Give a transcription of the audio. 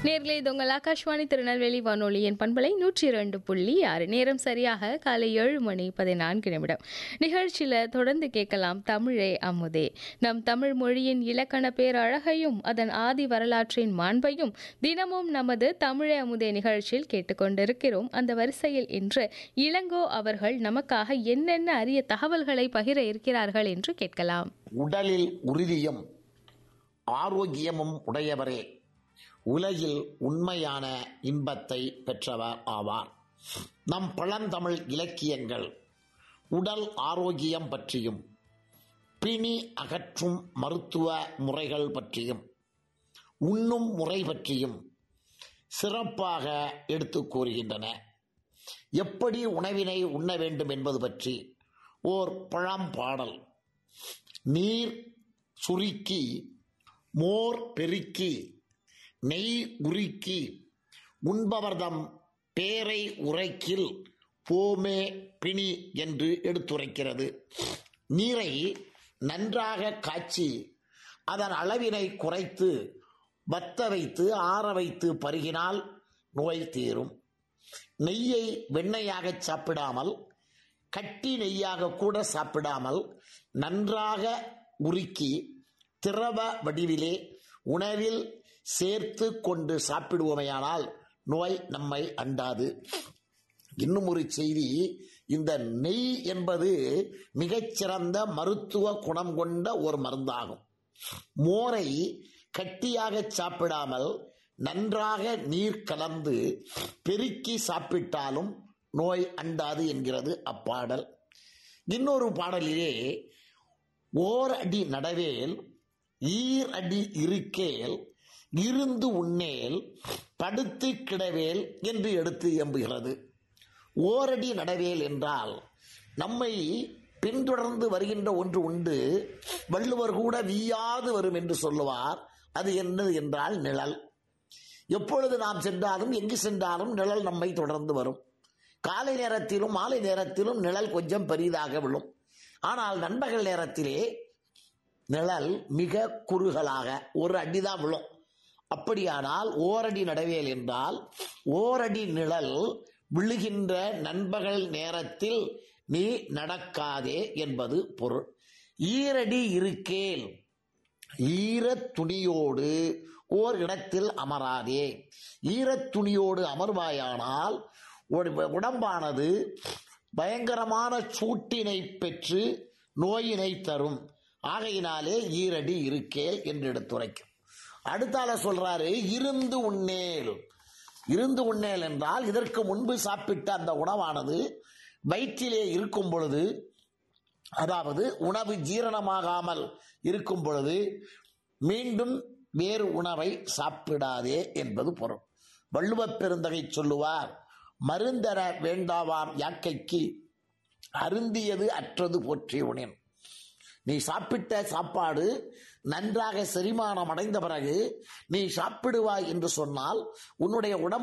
நேர்களே இது உங்கள் ஆகாஷ்வாணி திருநெல்வேலி வானொலியின் பண்பலை நூற்றி இரண்டு புள்ளி ஆறு நேரம் சரியாக காலை ஏழு மணி பதினான்கு நிமிடம் நிகழ்ச்சியில் தொடர்ந்து கேட்கலாம் தமிழே அமுதே நம் தமிழ் மொழியின் இலக்கண பேரழகையும் அதன் ஆதி வரலாற்றின் மாண்பையும் தினமும் நமது தமிழே அமுதே நிகழ்ச்சியில் கேட்டுக்கொண்டிருக்கிறோம் அந்த வரிசையில் இன்று இளங்கோ அவர்கள் நமக்காக என்னென்ன அரிய தகவல்களை பகிர இருக்கிறார்கள் என்று கேட்கலாம் உடலில் உறுதியும் ஆரோக்கியமும் உடையவரே உலகில் உண்மையான இன்பத்தை பெற்றவர் ஆவார் நம் பழந்தமிழ் இலக்கியங்கள் உடல் ஆரோக்கியம் பற்றியும் பிணி அகற்றும் மருத்துவ முறைகள் பற்றியும் உண்ணும் முறை பற்றியும் சிறப்பாக எடுத்துக் கூறுகின்றன எப்படி உணவினை உண்ண வேண்டும் என்பது பற்றி ஓர் பழம்பாடல் நீர் சுருக்கி மோர் பெருக்கி நெய் உருக்கி உண்பவர்தம் பேரை உரைக்கில் போமே பிணி என்று எடுத்துரைக்கிறது நீரை நன்றாக காய்ச்சி அதன் அளவினை குறைத்து வத்த வைத்து ஆற வைத்து பருகினால் நோய் தீரும் நெய்யை வெண்ணெயாக சாப்பிடாமல் கட்டி நெய்யாக கூட சாப்பிடாமல் நன்றாக உருக்கி திரவ வடிவிலே உணவில் சேர்த்து கொண்டு சாப்பிடுவோமையானால் நோய் நம்மை அண்டாது இன்னும் ஒரு செய்தி இந்த நெய் என்பது மிகச்சிறந்த மருத்துவ குணம் கொண்ட ஒரு மருந்தாகும் மோரை கட்டியாக சாப்பிடாமல் நன்றாக நீர் கலந்து பெருக்கி சாப்பிட்டாலும் நோய் அண்டாது என்கிறது அப்பாடல் இன்னொரு பாடலிலே ஓர் அடி நடவேல் ஈர் அடி இருக்கேல் இருந்து உண்ணேல் படுத்து கிடவேல் என்று எடுத்து எம்புகிறது ஓரடி நடவேல் என்றால் நம்மை பின்தொடர்ந்து வருகின்ற ஒன்று உண்டு வள்ளுவர் கூட வீயாது வரும் என்று சொல்லுவார் அது என்னது என்றால் நிழல் எப்பொழுது நாம் சென்றாலும் எங்கு சென்றாலும் நிழல் நம்மை தொடர்ந்து வரும் காலை நேரத்திலும் மாலை நேரத்திலும் நிழல் கொஞ்சம் பெரிதாக விழும் ஆனால் நண்பகல் நேரத்திலே நிழல் மிக குறுகலாக ஒரு அடிதான் விழும் அப்படியானால் ஓரடி நடவேல் என்றால் ஓரடி நிழல் விழுகின்ற நண்பகல் நேரத்தில் நீ நடக்காதே என்பது பொருள் ஈரடி இருக்கேல் ஈரத் துணியோடு ஓர் இடத்தில் அமராதே ஈரத் துணியோடு அமர்வாயானால் உட- உடம்பானது பயங்கரமான சூட்டினை பெற்று நோயினை தரும் ஆகையினாலே ஈரடி இருக்கேல் என்று எடுத்துரைக்கும் அடுத்தால சொல்றாரு இருந்து உண்ணேல் இருந்து உண்ணேல் என்றால் இதற்கு முன்பு சாப்பிட்ட அந்த உணவானது வயிற்றிலே இருக்கும் பொழுது அதாவது உணவு ஜீரணமாகாமல் இருக்கும் பொழுது மீண்டும் வேறு உணவை சாப்பிடாதே என்பது பொருள் வள்ளுவப் பெருந்தகை சொல்லுவார் மருந்தர வேண்டாவாம் யாக்கைக்கு அருந்தியது அற்றது போற்றி உணேன் நீ சாப்பிட்ட சாப்பாடு நன்றாக செரிமானம் அடைந்த பிறகு நீ சாப்பிடுவாய் என்று சொன்னால் உன்னுடைய உடம்பு